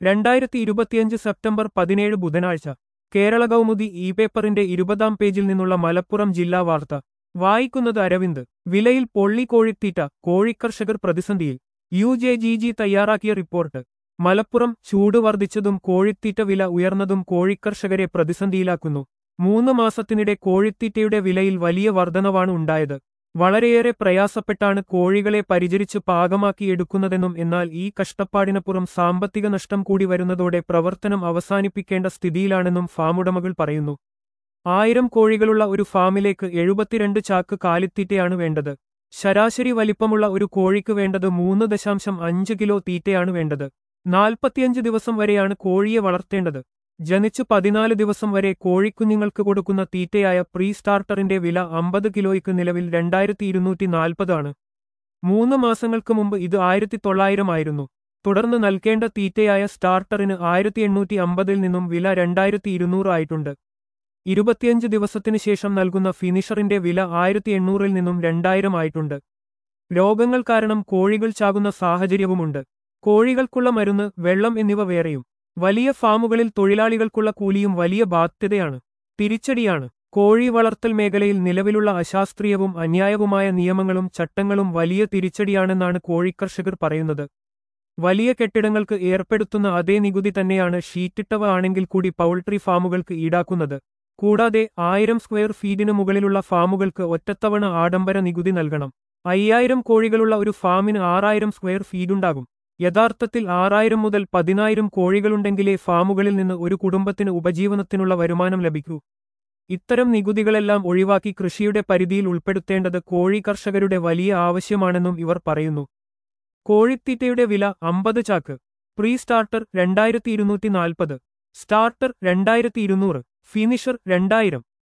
രണ്ടായിരത്തി ഇരുപത്തിയഞ്ച് സെപ്റ്റംബർ പതിനേഴ് ബുധനാഴ്ച കേരള കൗമുദി ഇ പേപ്പറിന്റെ ഇരുപതാം പേജിൽ നിന്നുള്ള മലപ്പുറം ജില്ലാ വാർത്ത വായിക്കുന്നത് അരവിന്ദ് വിലയിൽ പൊള്ളി കോഴിത്തീറ്റ കോഴിക്കർഷകർ പ്രതിസന്ധിയിൽ യു ജെ ജി ജി തയ്യാറാക്കിയ റിപ്പോർട്ട് മലപ്പുറം ചൂട് വർദ്ധിച്ചതും കോഴിത്തീറ്റ വില ഉയർന്നതും കോഴിക്കർഷകരെ പ്രതിസന്ധിയിലാക്കുന്നു മൂന്ന് മാസത്തിനിടെ കോഴിത്തീറ്റയുടെ വിലയിൽ വലിയ വർധനവാണ് ഉണ്ടായത് വളരെയേറെ പ്രയാസപ്പെട്ടാണ് കോഴികളെ പരിചരിച്ച് പാകമാക്കി എടുക്കുന്നതെന്നും എന്നാൽ ഈ കഷ്ടപ്പാടിനപ്പുറം സാമ്പത്തിക നഷ്ടം കൂടി വരുന്നതോടെ പ്രവർത്തനം അവസാനിപ്പിക്കേണ്ട സ്ഥിതിയിലാണെന്നും ഫാമുടമകൾ പറയുന്നു ആയിരം കോഴികളുള്ള ഒരു ഫാമിലേക്ക് എഴുപത്തിരണ്ട് ചാക്ക് കാലിത്തീറ്റയാണ് വേണ്ടത് ശരാശരി വലിപ്പമുള്ള ഒരു കോഴിക്ക് വേണ്ടത് മൂന്ന് ദശാംശം അഞ്ച് കിലോ തീറ്റയാണ് വേണ്ടത് നാൽപ്പത്തിയഞ്ച് ദിവസം വരെയാണ് കോഴിയെ വളർത്തേണ്ടത് ജനിച്ച് പതിനാല് ദിവസം വരെ കോഴിക്കുഞ്ഞുങ്ങൾക്ക് കൊടുക്കുന്ന തീറ്റയായ പ്രീ സ്റ്റാർട്ടറിന്റെ വില അമ്പത് കിലോയ്ക്ക് നിലവിൽ രണ്ടായിരത്തി ഇരുന്നൂറ്റി നാൽപ്പതാണ് മൂന്ന് മാസങ്ങൾക്ക് മുമ്പ് ഇത് ആയിരത്തി തൊള്ളായിരം ആയിരുന്നു തുടർന്ന് നൽകേണ്ട തീറ്റയായ സ്റ്റാർട്ടറിന് ആയിരത്തി എണ്ണൂറ്റി അമ്പതിൽ നിന്നും വില രണ്ടായിരത്തി ഇരുന്നൂറ് ആയിട്ടുണ്ട് ഇരുപത്തിയഞ്ച് ദിവസത്തിനു ശേഷം നൽകുന്ന ഫിനിഷറിന്റെ വില ആയിരത്തി എണ്ണൂറിൽ നിന്നും രണ്ടായിരം ആയിട്ടുണ്ട് രോഗങ്ങൾ കാരണം കോഴികൾ ചാകുന്ന സാഹചര്യവുമുണ്ട് കോഴികൾക്കുള്ള മരുന്ന് വെള്ളം എന്നിവ വേറെയും വലിയ ഫാമുകളിൽ തൊഴിലാളികൾക്കുള്ള കൂലിയും വലിയ ബാധ്യതയാണ് തിരിച്ചടിയാണ് കോഴി വളർത്തൽ മേഖലയിൽ നിലവിലുള്ള അശാസ്ത്രീയവും അന്യായവുമായ നിയമങ്ങളും ചട്ടങ്ങളും വലിയ തിരിച്ചടിയാണെന്നാണ് കോഴിക്കർഷകർ പറയുന്നത് വലിയ കെട്ടിടങ്ങൾക്ക് ഏർപ്പെടുത്തുന്ന അതേ നികുതി തന്നെയാണ് ഷീറ്റിട്ടവ ആണെങ്കിൽ കൂടി പൗൾട്രി ഫാമുകൾക്ക് ഈടാക്കുന്നത് കൂടാതെ ആയിരം സ്ക്വയർ ഫീറ്റിന് മുകളിലുള്ള ഫാമുകൾക്ക് ഒറ്റത്തവണ ആഡംബര നികുതി നൽകണം അയ്യായിരം കോഴികളുള്ള ഒരു ഫാമിന് ആറായിരം സ്ക്വയർ ഫീഡുണ്ടാകും യഥാർത്ഥത്തിൽ ആറായിരം മുതൽ പതിനായിരം കോഴികളുണ്ടെങ്കിലേ ഫാമുകളിൽ നിന്ന് ഒരു കുടുംബത്തിന് ഉപജീവനത്തിനുള്ള വരുമാനം ലഭിക്കൂ ഇത്തരം നികുതികളെല്ലാം ഒഴിവാക്കി കൃഷിയുടെ പരിധിയിൽ ഉൾപ്പെടുത്തേണ്ടത് കോഴി കർഷകരുടെ വലിയ ആവശ്യമാണെന്നും ഇവർ പറയുന്നു കോഴിത്തീറ്റയുടെ വില അമ്പത് ചാക്ക് പ്രീ സ്റ്റാർട്ടർ രണ്ടായിരത്തി ഇരുന്നൂറ്റി നാൽപ്പത് സ്റ്റാർട്ടർ രണ്ടായിരത്തി ഇരുന്നൂറ് ഫിനിഷർ രണ്ടായിരം